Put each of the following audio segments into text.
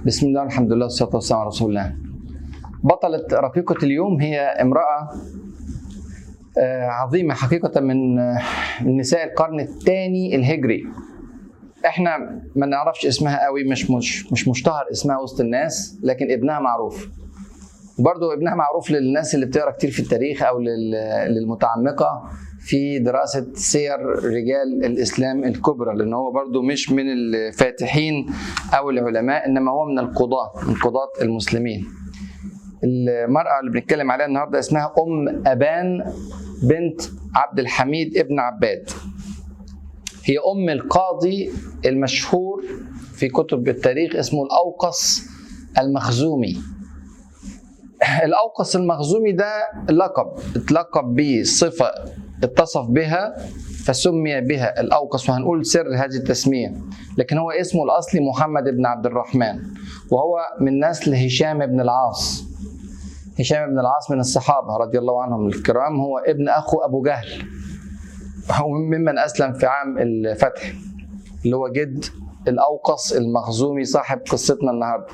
بسم الله الحمد لله والصلاة والسلام على رسول الله بطلة رقيقة اليوم هي امرأة آه، عظيمة حقيقة من آه، من نساء القرن الثاني الهجري احنا ما نعرفش اسمها قوي مش مش مش مشتهر اسمها وسط الناس لكن ابنها معروف وبرضه ابنها معروف للناس اللي بتقرا كتير في التاريخ او لل- للمتعمقه في دراسه سير رجال الاسلام الكبرى لان هو برضه مش من الفاتحين او العلماء انما هو من القضاه من قضاه المسلمين. المراه اللي بنتكلم عليها النهارده اسمها ام ابان بنت عبد الحميد ابن عباد. هي ام القاضي المشهور في كتب التاريخ اسمه الاوقص المخزومي. الأوقص المخزومي ده لقب اتلقب به صفة اتصف بها فسمي بها الأوقص وهنقول سر هذه التسمية لكن هو اسمه الأصلي محمد بن عبد الرحمن وهو من نسل هشام بن العاص هشام بن العاص من الصحابة رضي الله عنهم الكرام هو ابن أخو أبو جهل هو ممن أسلم في عام الفتح اللي هو جد الأوقص المخزومي صاحب قصتنا النهارده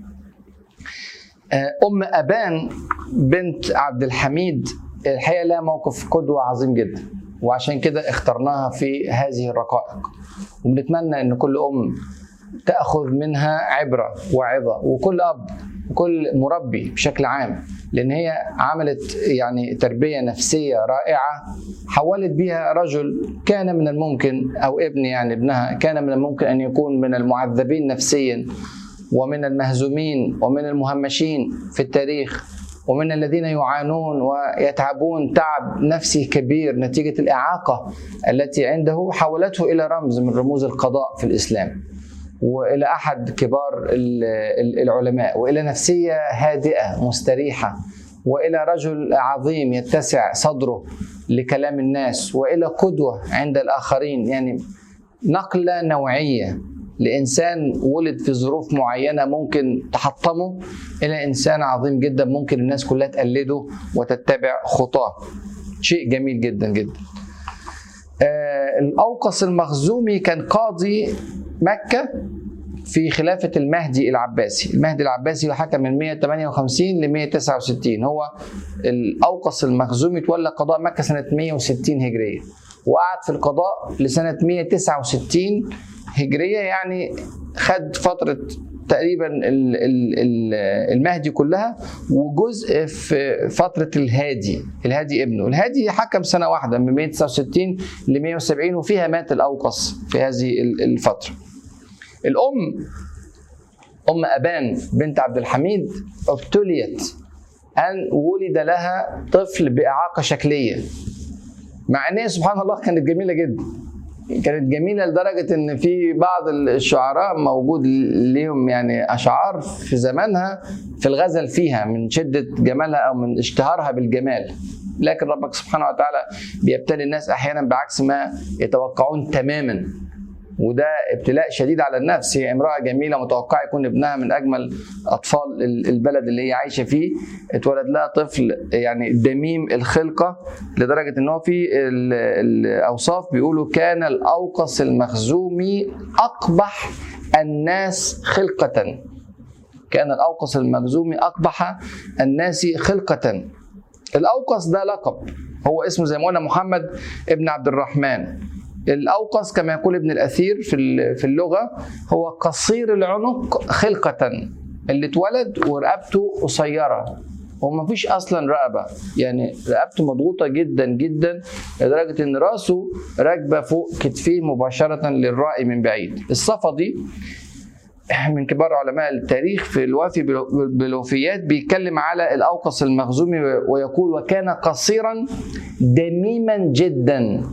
ام ابان بنت عبد الحميد الحقيقه لها موقف قدوه عظيم جدا وعشان كده اخترناها في هذه الرقائق وبنتمنى ان كل ام تاخذ منها عبره وعظه وكل اب وكل مربي بشكل عام لان هي عملت يعني تربيه نفسيه رائعه حولت بها رجل كان من الممكن او ابن يعني ابنها كان من الممكن ان يكون من المعذبين نفسيا ومن المهزومين ومن المهمشين في التاريخ ومن الذين يعانون ويتعبون تعب نفسي كبير نتيجة الإعاقة التي عنده حولته إلى رمز من رموز القضاء في الإسلام وإلى أحد كبار ال- ال- العلماء وإلى نفسية هادئة مستريحة وإلى رجل عظيم يتسع صدره لكلام الناس وإلى قدوة عند الآخرين يعني نقلة نوعية لإنسان ولد في ظروف معينة ممكن تحطمه إلى إنسان عظيم جدا ممكن الناس كلها تقلده وتتبع خطاه شيء جميل جدا جدا آه الأوقص المخزومي كان قاضي مكة في خلافة المهدي العباسي المهدي العباسي حكم من 158 ل 169 هو الأوقص المخزومي تولى قضاء مكة سنة 160 هجرية وقعد في القضاء لسنة 169 هجرية يعني خد فترة تقريبا ال- ال- ال- المهدي كلها وجزء في فترة الهادي الهادي ابنه الهادي حكم سنة واحدة من 169 ل 170 وفيها مات الأوقص في هذه ال- الفترة الأم أم أبان بنت عبد الحميد ابتليت أن ولد لها طفل بإعاقة شكلية مع ان هي سبحان الله كانت جميله جدا كانت جميله لدرجه ان في بعض الشعراء موجود ليهم يعني اشعار في زمانها في الغزل فيها من شده جمالها او من اشتهارها بالجمال لكن ربك سبحانه وتعالى بيبتلي الناس احيانا بعكس ما يتوقعون تماما وده ابتلاء شديد على النفس هي امراه جميله متوقعه يكون ابنها من اجمل اطفال ال- البلد اللي هي عايشه فيه اتولد لها طفل يعني دميم الخلقه لدرجه ان هو في ال- الاوصاف بيقولوا كان الاوقص المخزومي اقبح الناس خلقه كان الاوقص المخزومي اقبح الناس خلقه الاوقص ده لقب هو اسمه زي ما قلنا محمد ابن عبد الرحمن الاوقص كما يقول ابن الاثير في ال- في اللغه هو قصير العنق خلقه اللي اتولد ورقبته قصيره وما فيش اصلا رقبه يعني رقبته مضغوطه جدا جدا لدرجه ان راسه راكبه فوق كتفيه مباشره للرائي من بعيد الصفدي من كبار علماء التاريخ في الوافي بالوفيات بيتكلم على الاوقص المخزومي ويقول وكان قصيرا دميما جدا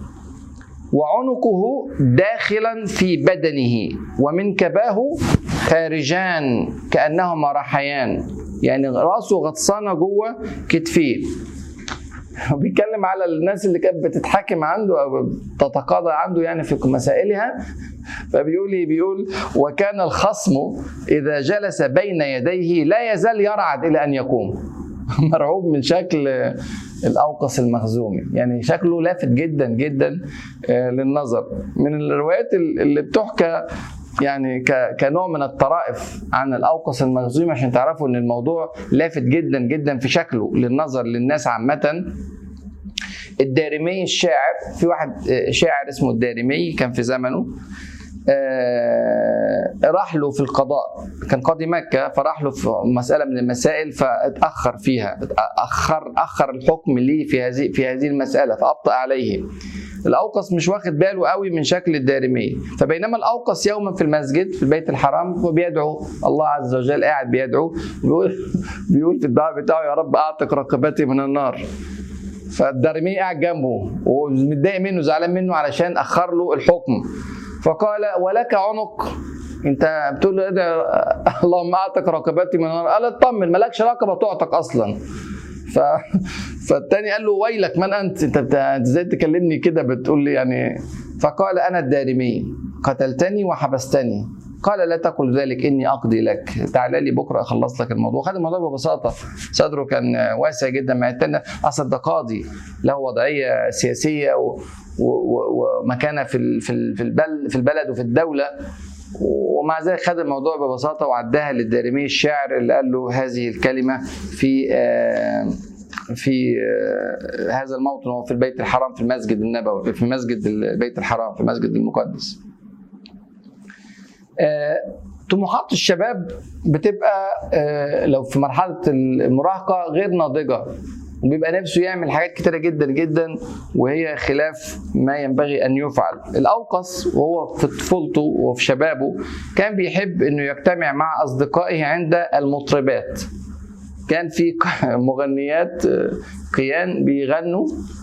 وعنقه داخلا في بدنه ومنكباه خارجان كانهما رحيان يعني راسه غطسانه جوه كتفيه وبيتكلم على الناس اللي كانت بتتحاكم عنده او تتقاضى عنده يعني في مسائلها فبيقول إيه؟ بيقول وكان الخصم اذا جلس بين يديه لا يزال يرعد الى ان يقوم مرعوب من شكل الاوقص المخزومي يعني شكله لافت جدا جدا آه، للنظر من الروايات اللي بتحكى يعني ك- كنوع من الطرائف عن الاوقص المخزومي عشان تعرفوا ان الموضوع لافت جدا جدا في شكله للنظر للناس عامه الدارمي الشاعر في واحد آه، شاعر اسمه الدارمي كان في زمنه آه، راح له في القضاء كان قاضي مكة فراح له في مسألة من المسائل فاتأخر فيها أخر أخر الحكم ليه في هذه في هذه المسألة فأبطأ عليه الأوقص مش واخد باله قوي من شكل الدارمي فبينما الأوقص يوما في المسجد في البيت الحرام وبيدعو الله عز وجل قاعد بيدعو بيقول بيقول في الدعاء بتاعه يا رب أعتق رقبتي من النار فالدارمي قاعد جنبه ومتضايق منه زعلان منه علشان اخر له الحكم فقال ولك عنق انت بتقول له إيه ده؟ اللهم اعتق رقبتي من النار قال اطمن مالكش رقبه تعتق اصلا ف... فالتاني قال له ويلك من انت انت بت- أنت ازاي تكلمني كده بتقول لي يعني فقال انا الدارمي قتلتني وحبستني قال لا تقل ذلك اني اقضي لك تعال لي بكره اخلص لك الموضوع خد الموضوع ببساطه صدره كان واسع جدا مع التاني اصل ده قاضي له وضعيه سياسيه و... و... و... ومكانه في ال... في ال... في البل... في البلد وفي الدوله ومع ذلك خد الموضوع ببساطه وعداها للدارمي الشاعر اللي قال له هذه الكلمه في آه، في آه، هذا الموطن وهو في البيت الحرام في المسجد النبوي في مسجد البيت الحرام في المسجد المقدس. آه، طموحات الشباب بتبقى آه، لو في مرحله المراهقه غير ناضجه وبيبقى نفسه يعمل حاجات كتيرة جدا جدا وهي خلاف ما ينبغي أن يفعل الأوقص وهو في طفولته وفي شبابه كان بيحب أنه يجتمع مع أصدقائه عند المطربات كان في مغنيات آه، قيان بيغنوا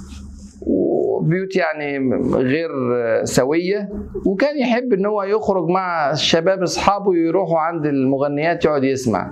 وبيوت يعني غير سوية وكان يحب ان هو يخرج مع الشباب اصحابه يروحوا عند المغنيات يقعد يسمع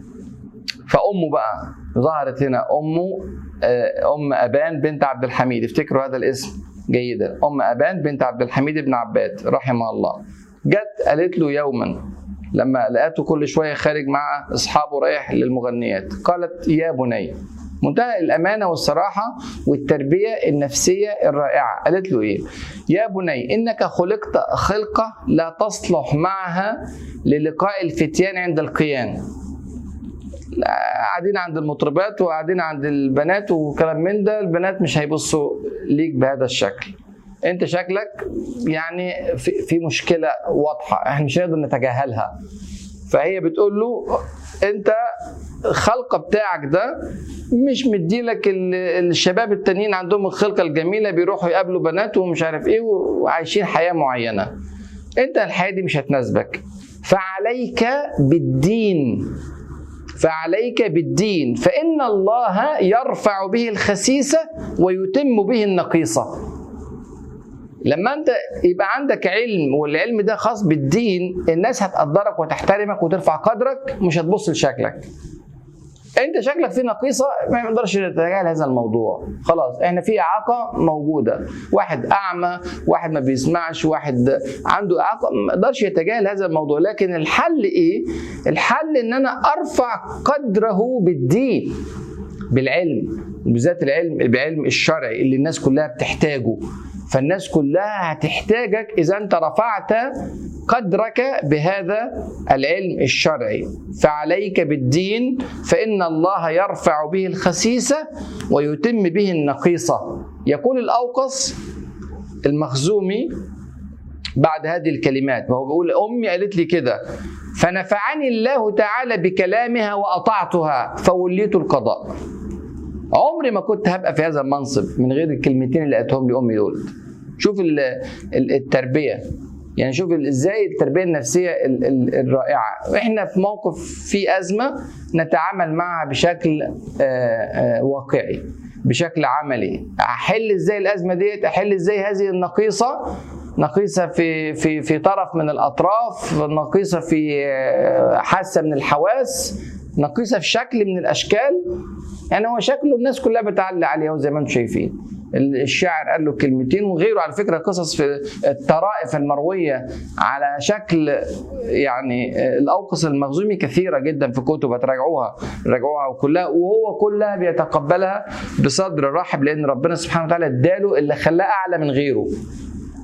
فامه بقى ظهرت هنا امه آه، ام ابان بنت عبد الحميد افتكروا هذا الاسم جيدا ام ابان بنت عبد الحميد بن عباد رحمه الله جت قالت له يوما لما لقاته كل شويه خارج مع اصحابه رايح للمغنيات قالت يا بني منتهى الامانه والصراحه والتربيه النفسيه الرائعه قالت له ايه يا بني انك خلقت خلقه لا تصلح معها للقاء الفتيان عند القيان لا، قاعدين عند المطربات وقاعدين عند البنات وكلام من ده البنات مش هيبصوا ليك بهذا الشكل انت شكلك يعني في, في مشكله واضحه احنا مش هنقدر نتجاهلها فهي بتقول له انت الخلقه بتاعك ده مش مديلك ال- الشباب التانيين عندهم الخلقه الجميله بيروحوا يقابلوا بنات ومش عارف ايه وعايشين حياه معينه انت الحياه دي مش هتناسبك فعليك بالدين فعليك بالدين فإن الله يرفع به الخسيسة ويتم به النقيصة لما انت يبقى عندك علم والعلم ده خاص بالدين الناس هتقدرك وتحترمك وترفع قدرك مش هتبص لشكلك انت شكلك فيه نقيصه ما نقدرش نتجاهل هذا الموضوع خلاص احنا في اعاقه موجوده واحد اعمى واحد ما بيسمعش واحد عنده اعاقه ما يقدرش يتجاهل هذا الموضوع لكن الحل ايه الحل ان انا ارفع قدره بالدين بالعلم وبالذات العلم بعلم الشرعي اللي الناس كلها بتحتاجه فالناس كلها هتحتاجك اذا انت رفعت قدرك بهذا العلم الشرعي فعليك بالدين فان الله يرفع به الخسيسه ويتم به النقيصه يقول الاوقص المخزومي بعد هذه الكلمات وهو بيقول امي قالت لي كده فنفعني الله تعالى بكلامها واطعتها فوليت القضاء عمري ما كنت هبقى في هذا المنصب من غير الكلمتين اللي قالتهم لي امي دول شوف ال- ال- التربيه يعني شوف ال- ازاي التربيه النفسيه ال- ال- الرائعه احنا في موقف في ازمه نتعامل معها بشكل آه، آه، واقعي بشكل عملي احل ازاي الازمه ديت احل ازاي هذه النقيصه نقيصه في في في طرف من الاطراف نقيصه في آه، حاسه من الحواس نقيصه في شكل من الاشكال يعني هو شكله الناس كلها بتعلق عليه زي ما انتم شايفين الشاعر قال له كلمتين وغيره على فكره قصص في الطرائف المرويه على شكل يعني الاوقص المخزومي كثيره جدا في كتب تراجعوها راجعوها وكلها وهو كلها بيتقبلها بصدر رحب لان ربنا سبحانه وتعالى اداله اللي خلاه اعلى من غيره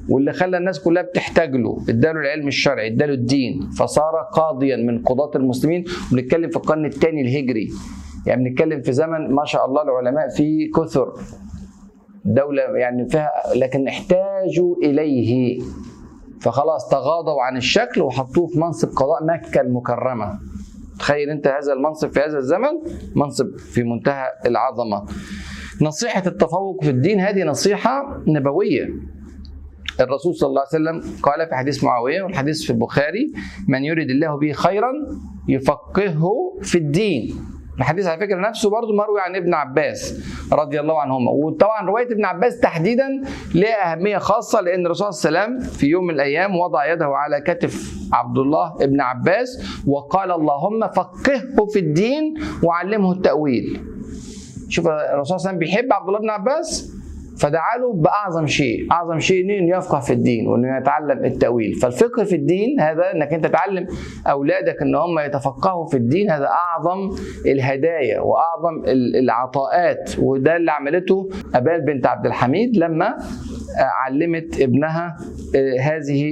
واللي خلى الناس كلها بتحتاج له اداله العلم الشرعي اداله الدين فصار قاضيا من قضاة المسلمين وبنتكلم في القرن الثاني الهجري يعني بنتكلم في زمن ما شاء الله العلماء فيه كثر دولة يعني فيها لكن احتاجوا إليه فخلاص تغاضوا عن الشكل وحطوه في منصب قضاء مكة المكرمة تخيل انت هذا المنصب في هذا الزمن منصب في منتهى العظمة نصيحة التفوق في الدين هذه نصيحة نبوية الرسول صلى الله عليه وسلم قال في حديث معاوية والحديث في البخاري من يريد الله به خيرا يفقهه في الدين الحديث على فكره نفسه برضه مروي عن ابن عباس رضي الله عنهما وطبعا روايه ابن عباس تحديدا لها اهميه خاصه لان الرسول صلى الله عليه وسلم في يوم من الايام وضع يده على كتف عبد الله ابن عباس وقال اللهم فقهه في الدين وعلمه التاويل شوف الرسول صلى الله عليه وسلم بيحب عبد الله بن عباس فدعا له باعظم شيء، اعظم شيء انه يفقه في الدين وانه يتعلم التاويل، فالفقه في الدين هذا انك انت تعلم اولادك ان هم يتفقهوا في الدين هذا اعظم الهدايا واعظم العطاءات وده اللي عملته ابال بنت عبد الحميد لما علمت ابنها هذه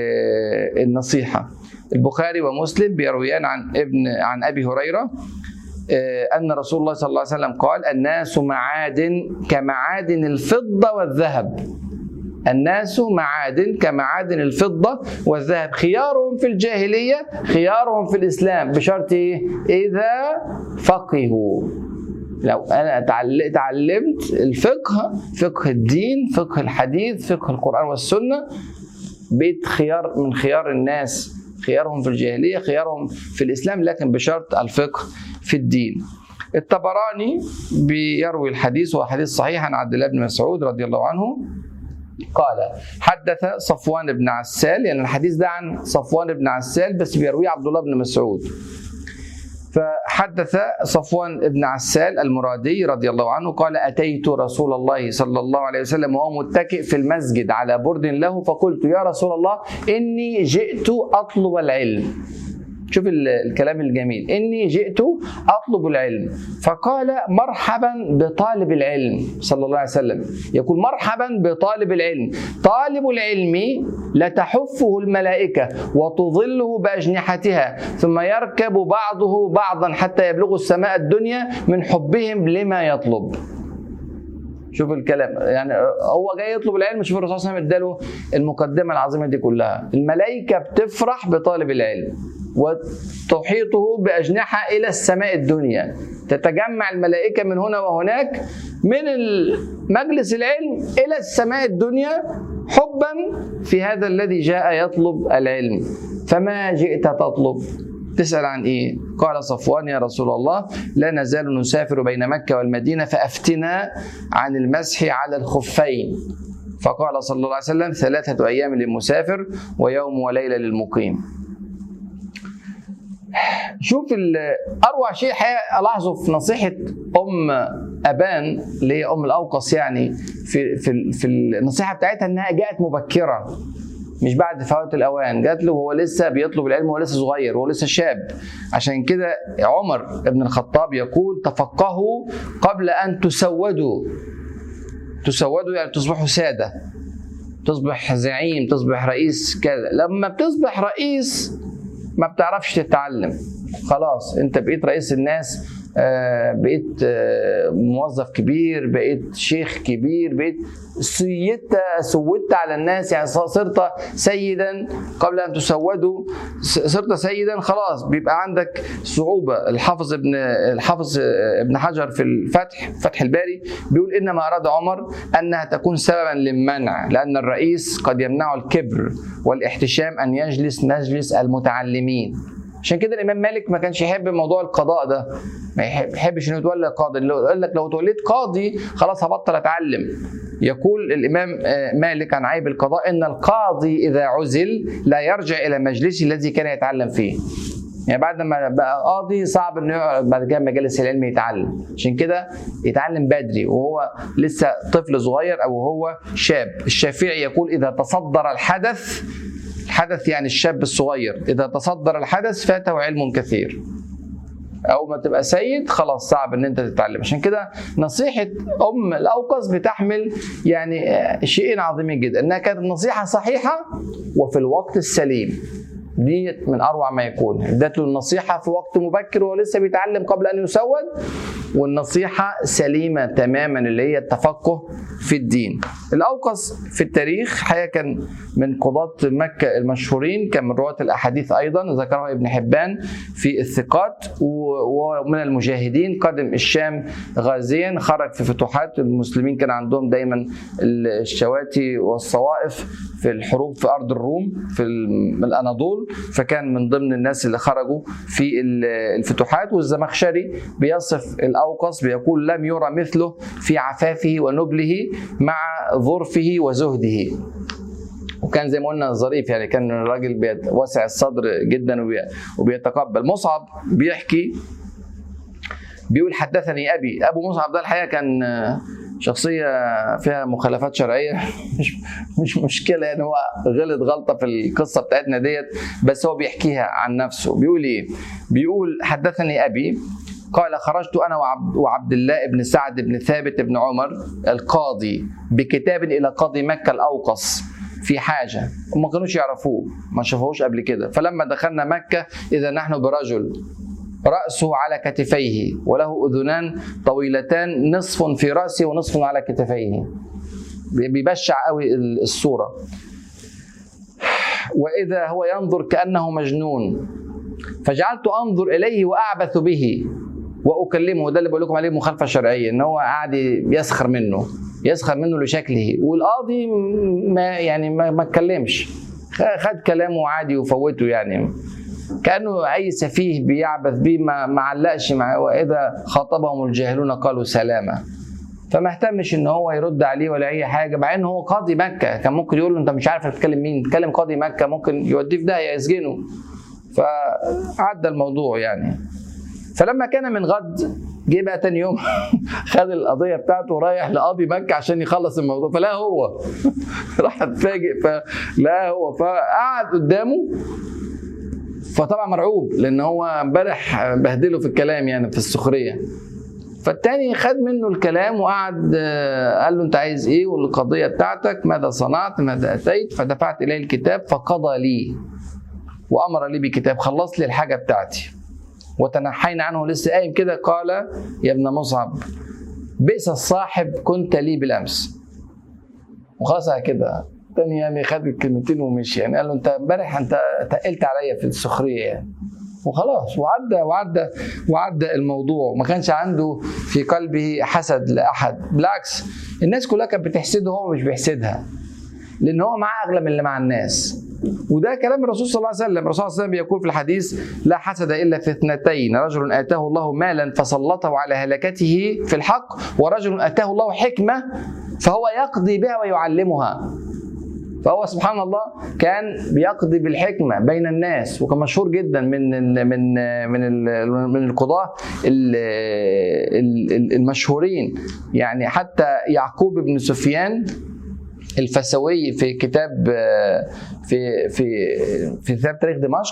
النصيحه. البخاري ومسلم بيرويان عن ابن عن ابي هريره أن رسول الله صلى الله عليه وسلم قال الناس معادن كمعادن الفضة والذهب الناس معادن كمعادن الفضة والذهب خيارهم في الجاهلية خيارهم في الإسلام بشرط إيه؟ إذا فقهوا لو أنا تعلمت الفقه فقه الدين فقه الحديث فقه القرآن والسنة بيت خيار من خيار الناس خيارهم في الجاهلية خيارهم في الإسلام لكن بشرط الفقه في الدين الطبراني بيروي الحديث وهو حديث صحيح عن عبد الله بن مسعود رضي الله عنه قال حدث صفوان بن عسال يعني الحديث ده عن صفوان بن عسال بس بيرويه عبد الله بن مسعود فحدث صفوان بن عسال المرادي رضي الله عنه قال أتيت رسول الله صلى الله عليه وسلم وهو متكئ في المسجد على برد له فقلت يا رسول الله إني جئت أطلب العلم شوف الكلام الجميل اني جئت اطلب العلم فقال مرحبا بطالب العلم صلى الله عليه وسلم يقول مرحبا بطالب العلم طالب العلم لتحفه الملائكه وتظله باجنحتها ثم يركب بعضه بعضا حتى يبلغ السماء الدنيا من حبهم لما يطلب شوف الكلام يعني هو جاي يطلب العلم شوف الرسول صلى الله عليه وسلم اداله المقدمه العظيمه دي كلها الملائكه بتفرح بطالب العلم وتحيطه باجنحه الى السماء الدنيا تتجمع الملائكه من هنا وهناك من مجلس العلم الى السماء الدنيا حبا في هذا الذي جاء يطلب العلم فما جئت تطلب تسأل عن إيه؟ قال صفوان يا رسول الله لا نزال نسافر بين مكة والمدينة فأفتنا عن المسح على الخفين فقال صلى الله عليه وسلم ثلاثة أيام للمسافر ويوم وليلة للمقيم شوف اروع شيء الاحظه في نصيحه ام ابان اللي هي ام الاوقص يعني في في في النصيحه بتاعتها انها جاءت مبكره مش بعد فوات الاوان جات له وهو لسه بيطلب العلم وهو لسه صغير وهو لسه شاب عشان كده عمر بن الخطاب يقول تفقهوا قبل ان تسودوا تسودوا يعني تصبحوا ساده تصبح زعيم تصبح رئيس كذا لما بتصبح رئيس ما بتعرفش تتعلم خلاص انت بقيت رئيس الناس بقيت موظف كبير بقيت شيخ كبير بقيت سيدت سودت على الناس يعني صرت سيدا قبل ان تسودوا صرت سيدا خلاص بيبقى عندك صعوبه الحافظ ابن الحافظ ابن حجر في الفتح فتح الباري بيقول انما اراد عمر انها تكون سببا للمنع لان الرئيس قد يمنعه الكبر والاحتشام ان يجلس مجلس المتعلمين عشان كده الامام مالك ما كانش يحب موضوع القضاء ده ما يحبش انه يتولى قاضي يقول لك لو توليت قاضي خلاص هبطل اتعلم يقول الامام مالك عن عيب القضاء ان القاضي اذا عزل لا يرجع الى مجلسه الذي كان يتعلم فيه يعني بعد ما بقى قاضي صعب انه يقعد بعد كده مجالس العلم يتعلم عشان كده يتعلم بدري وهو لسه طفل صغير او هو شاب الشافعي يقول اذا تصدر الحدث الحدث يعني الشاب الصغير إذا تصدر الحدث فاته علم كثير اول ما تبقى سيد خلاص صعب ان انت تتعلم عشان كده نصيحه ام الاوقص بتحمل يعني شيئين عظيمين جدا انها كانت نصيحه صحيحه وفي الوقت السليم دي من اروع ما يكون ادت له النصيحه في وقت مبكر وهو لسه بيتعلم قبل ان يسود والنصيحه سليمه تماما اللي هي التفقه في الدين الاوقص في التاريخ حقيقه كان من قضاة مكة المشهورين كان من رواة الأحاديث أيضا ذكره ابن حبان في الثقات ومن المجاهدين قدم الشام غازيا خرج في فتوحات المسلمين كان عندهم دايما الشواتي والصوائف في الحروب في أرض الروم في الأناضول فكان من ضمن الناس اللي خرجوا في الفتوحات والزمخشري بيصف الأوقص بيقول لم يرى مثله في عفافه ونبله مع ظرفه وزهده وكان زي ما قلنا ظريف يعني كان الراجل واسع الصدر جدا وبيتقبل مصعب بيحكي بيقول حدثني ابي ابو مصعب ده الحقيقه كان شخصيه فيها مخالفات شرعيه مش مش مشكله يعني هو غلط غلطه في القصه بتاعتنا ديت بس هو بيحكيها عن نفسه بيقول ايه بيقول حدثني ابي قال خرجت انا وعبد, وعبد الله بن سعد بن ثابت بن عمر القاضي بكتاب الى قاضي مكه الاوقص في حاجة وما كانوش يعرفوه ما شافوهوش قبل كده فلما دخلنا مكة إذا نحن برجل رأسه على كتفيه وله أذنان طويلتان نصف في رأسه ونصف على كتفيه بيبشع قوي الصورة وإذا هو ينظر كأنه مجنون فجعلت أنظر إليه وأعبث به واكلمه ده اللي بقول لكم عليه مخالفه شرعيه ان هو قاعد يسخر منه يسخر منه لشكله والقاضي ما يعني ما اتكلمش خد كلامه عادي وفوته يعني كانه اي سفيه بيعبث بيه ما ما علقش مع واذا خاطبهم الجاهلون قالوا سلاما فما اهتمش ان هو يرد عليه ولا اي حاجه مع ان هو قاضي مكه كان ممكن يقول له انت مش عارف تتكلم مين تكلم قاضي مكه ممكن يوديه في داهيه يسجنه فعدى الموضوع يعني فلما كان من غد جه بقى تاني يوم خد القضيه بتاعته ورايح لقاضي مكه عشان يخلص الموضوع فلا هو راح اتفاجئ فلا هو فقعد قدامه فطبعا مرعوب لان هو امبارح بهدله في الكلام يعني في السخريه فالتاني خد منه الكلام وقعد قال له انت عايز ايه والقضيه بتاعتك ماذا صنعت ماذا اتيت فدفعت اليه الكتاب فقضى لي وامر لي بكتاب خلص لي الحاجه بتاعتي وتنحينا عنه لسه قايم كده قال يا ابن مصعب بئس الصاحب كنت لي بالامس وخلاص كده تاني يعني خد الكلمتين ومشي يعني قال له انت امبارح انت تقلت عليا في السخريه يعني وخلاص وعدى وعدى وعدى الموضوع ما كانش عنده في قلبه حسد لاحد بالعكس الناس كلها كانت بتحسده هو مش بيحسدها لان هو معاه اغلى من اللي مع الناس وده كلام الرسول صلى الله عليه وسلم الرسول صلى الله عليه وسلم يقول في الحديث لا حسد الا في اثنتين رجل اتاه الله مالا فسلطه على هلكته في الحق ورجل اتاه الله حكمه فهو يقضي بها ويعلمها فهو سبحان الله كان بيقضي بالحكمه بين الناس وكان مشهور جدا من من من من القضاه المشهورين يعني حتى يعقوب بن سفيان الفسوي في كتاب في في في كتاب تاريخ دمشق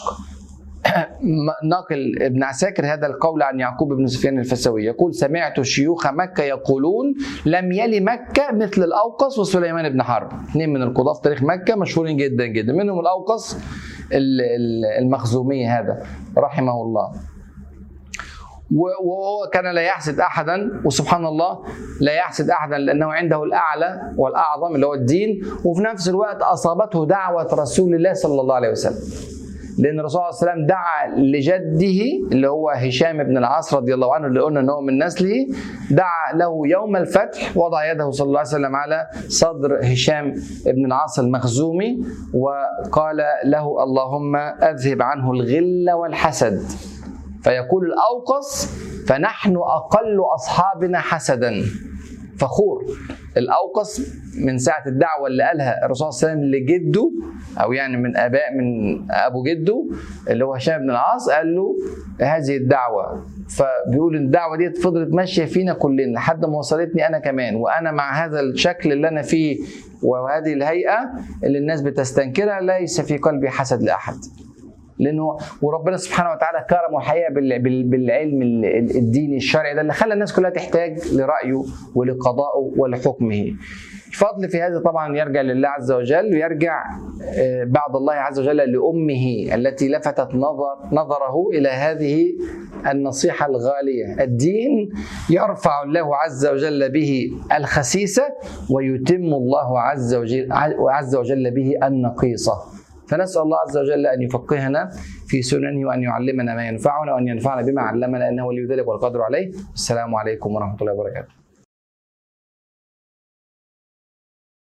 ناقل ابن عساكر هذا القول عن يعقوب بن سفيان الفسوي يقول سمعت شيوخ مكة يقولون لم يلي مكة مثل الأوقص وسليمان بن حرب اثنين من القضاة في تاريخ مكة مشهورين جدا جدا منهم الأوقص المخزومي هذا رحمه الله وهو كان لا يحسد احدا وسبحان الله لا يحسد احدا لانه عنده الاعلى والاعظم اللي هو الدين وفي نفس الوقت اصابته دعوه رسول الله صلى الله عليه وسلم لان الرسول صلى الله عليه وسلم دعا لجده اللي هو هشام بن العاص رضي الله عنه اللي قلنا ان هو من نسله دعا له يوم الفتح وضع يده صلى الله عليه وسلم على صدر هشام بن العاص المخزومي وقال له اللهم اذهب عنه الغل والحسد فيقول الأوقص فنحن أقل أصحابنا حسدا فخور الأوقص من ساعة الدعوة اللي قالها الرسول صلى الله عليه وسلم لجده أو يعني من آباء من أبو جده اللي هو هشام بن العاص قال له هذه الدعوة فبيقول الدعوة دي فضلت ماشية فينا كلنا لحد ما وصلتني أنا كمان وأنا مع هذا الشكل اللي أنا فيه وهذه الهيئة اللي الناس بتستنكرها ليس في قلبي حسد لأحد لانه وربنا سبحانه وتعالى كرمه الحقيقه بال- بال- بالعلم ال- الديني الشرعي ده اللي خلى الناس كلها تحتاج لرايه ولقضائه ولحكمه. الفضل في هذا طبعا يرجع لله عز وجل ويرجع آه، بعد الله عز وجل لامه التي لفتت نظر نظره الى هذه النصيحه الغاليه، الدين يرفع الله عز وجل به الخسيسه ويتم الله عز وجل عز وجل به النقيصه. فنسال الله عز وجل ان يفقهنا في سننه وان يعلمنا ما ينفعنا وان ينفعنا بما علمنا انه ولي ذلك والقدر عليه. السلام عليكم ورحمه الله وبركاته.